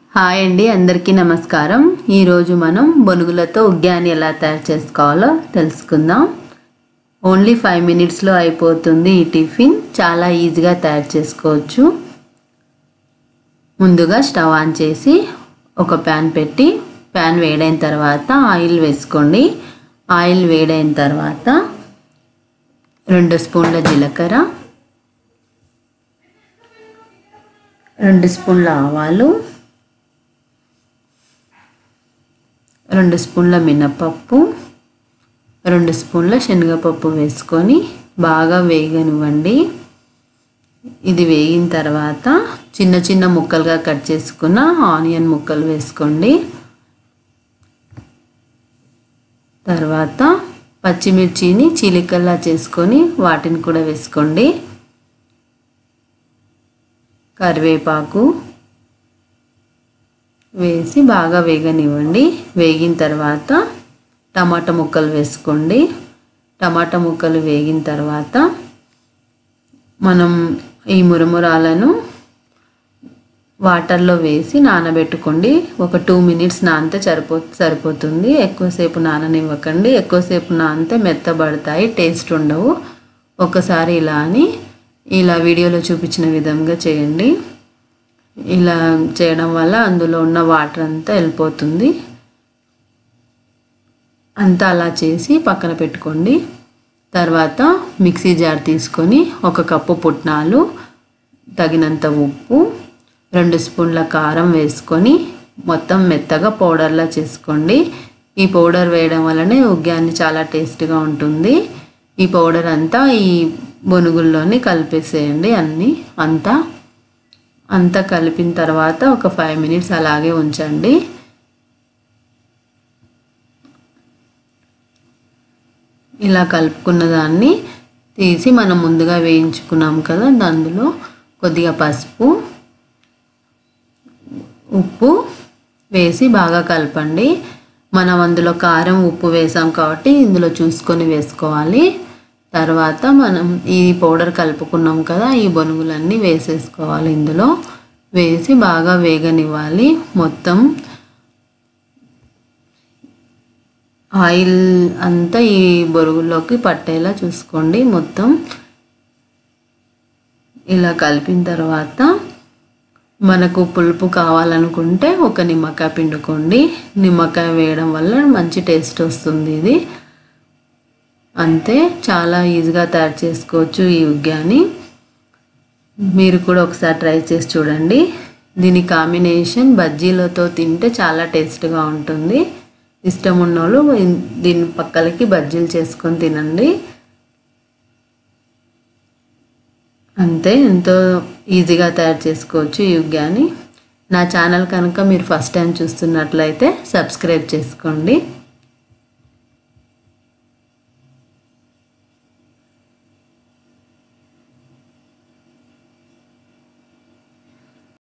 hi అండి అందరికీ నమస్కారం ఈరోజు మనం బొనుగులతో ఉగ్యాన్ని ఎలా తయారు చేసుకోవాలో తెలుసుకుందాం ఓన్లీ ఫైవ్ మినిట్స్లో అయిపోతుంది ఈ టిఫిన్ చాలా ఈజీగా తయారు చేసుకోవచ్చు ముందుగా స్టవ్ ఆన్ చేసి ఒక ప్యాన్ పెట్టి ప్యాన్ వేడైన తర్వాత ఆయిల్ వేసుకోండి ఆయిల్ వేడైన తర్వాత రెండు స్పూన్ల జీలకర్ర రెండు స్పూన్ల ఆవాలు రెండు స్పూన్ల మినపప్పు రెండు స్పూన్ల శనగపప్పు వేసుకొని బాగా వేగనివ్వండి ఇది వేగిన తర్వాత చిన్న చిన్న ముక్కలుగా కట్ చేసుకున్న ఆనియన్ ముక్కలు వేసుకోండి తర్వాత పచ్చిమిర్చిని చీలికల్లా చేసుకొని వాటిని కూడా వేసుకోండి కరివేపాకు వేసి బాగా వేగనివ్వండి వేగిన తర్వాత టమాటా ముక్కలు వేసుకోండి టమాటా ముక్కలు వేగిన తర్వాత మనం ఈ మురమురాలను వాటర్లో వేసి నానబెట్టుకోండి ఒక టూ మినిట్స్ నానితే సరిపో సరిపోతుంది ఎక్కువసేపు నాననివ్వకండి ఎక్కువసేపు నానితే మెత్తబడతాయి టేస్ట్ ఉండవు ఒకసారి ఇలా అని ఇలా వీడియోలో చూపించిన విధంగా చేయండి ఇలా చేయడం వల్ల అందులో ఉన్న వాటర్ అంతా వెళ్ళిపోతుంది అంతా అలా చేసి పక్కన పెట్టుకోండి తర్వాత మిక్సీ జార్ తీసుకొని ఒక కప్పు పుట్నాలు తగినంత ఉప్పు రెండు స్పూన్ల కారం వేసుకొని మొత్తం మెత్తగా పౌడర్లా చేసుకోండి ఈ పౌడర్ వేయడం వల్లనే ఉగ్యాన్ని చాలా టేస్ట్గా ఉంటుంది ఈ పౌడర్ అంతా ఈ బొనుగుల్లోని కలిపేసేయండి అన్నీ అంతా అంతా కలిపిన తర్వాత ఒక ఫైవ్ మినిట్స్ అలాగే ఉంచండి ఇలా కలుపుకున్న దాన్ని తీసి మనం ముందుగా వేయించుకున్నాం కదా అందులో కొద్దిగా పసుపు ఉప్పు వేసి బాగా కలపండి మనం అందులో కారం ఉప్పు వేసాం కాబట్టి ఇందులో చూసుకొని వేసుకోవాలి తర్వాత మనం ఈ పౌడర్ కలుపుకున్నాం కదా ఈ బొనుగులన్నీ వేసేసుకోవాలి ఇందులో వేసి బాగా వేగనివ్వాలి మొత్తం ఆయిల్ అంతా ఈ బొరుగుల్లోకి పట్టేలా చూసుకోండి మొత్తం ఇలా కలిపిన తర్వాత మనకు పులుపు కావాలనుకుంటే ఒక నిమ్మకాయ పిండుకోండి నిమ్మకాయ వేయడం వల్ల మంచి టేస్ట్ వస్తుంది ఇది అంతే చాలా ఈజీగా తయారు చేసుకోవచ్చు ఈ ఉగ్యాన్ని మీరు కూడా ఒకసారి ట్రై చేసి చూడండి దీని కాంబినేషన్ బజ్జీలతో తింటే చాలా టేస్ట్గా ఉంటుంది ఇష్టం ఉన్నోళ్ళు దీని పక్కలకి బజ్జీలు చేసుకొని తినండి అంతే ఎంతో ఈజీగా తయారు చేసుకోవచ్చు ఈ ఉగ్యాన్ని నా ఛానల్ కనుక మీరు ఫస్ట్ టైం చూస్తున్నట్లయితే సబ్స్క్రైబ్ చేసుకోండి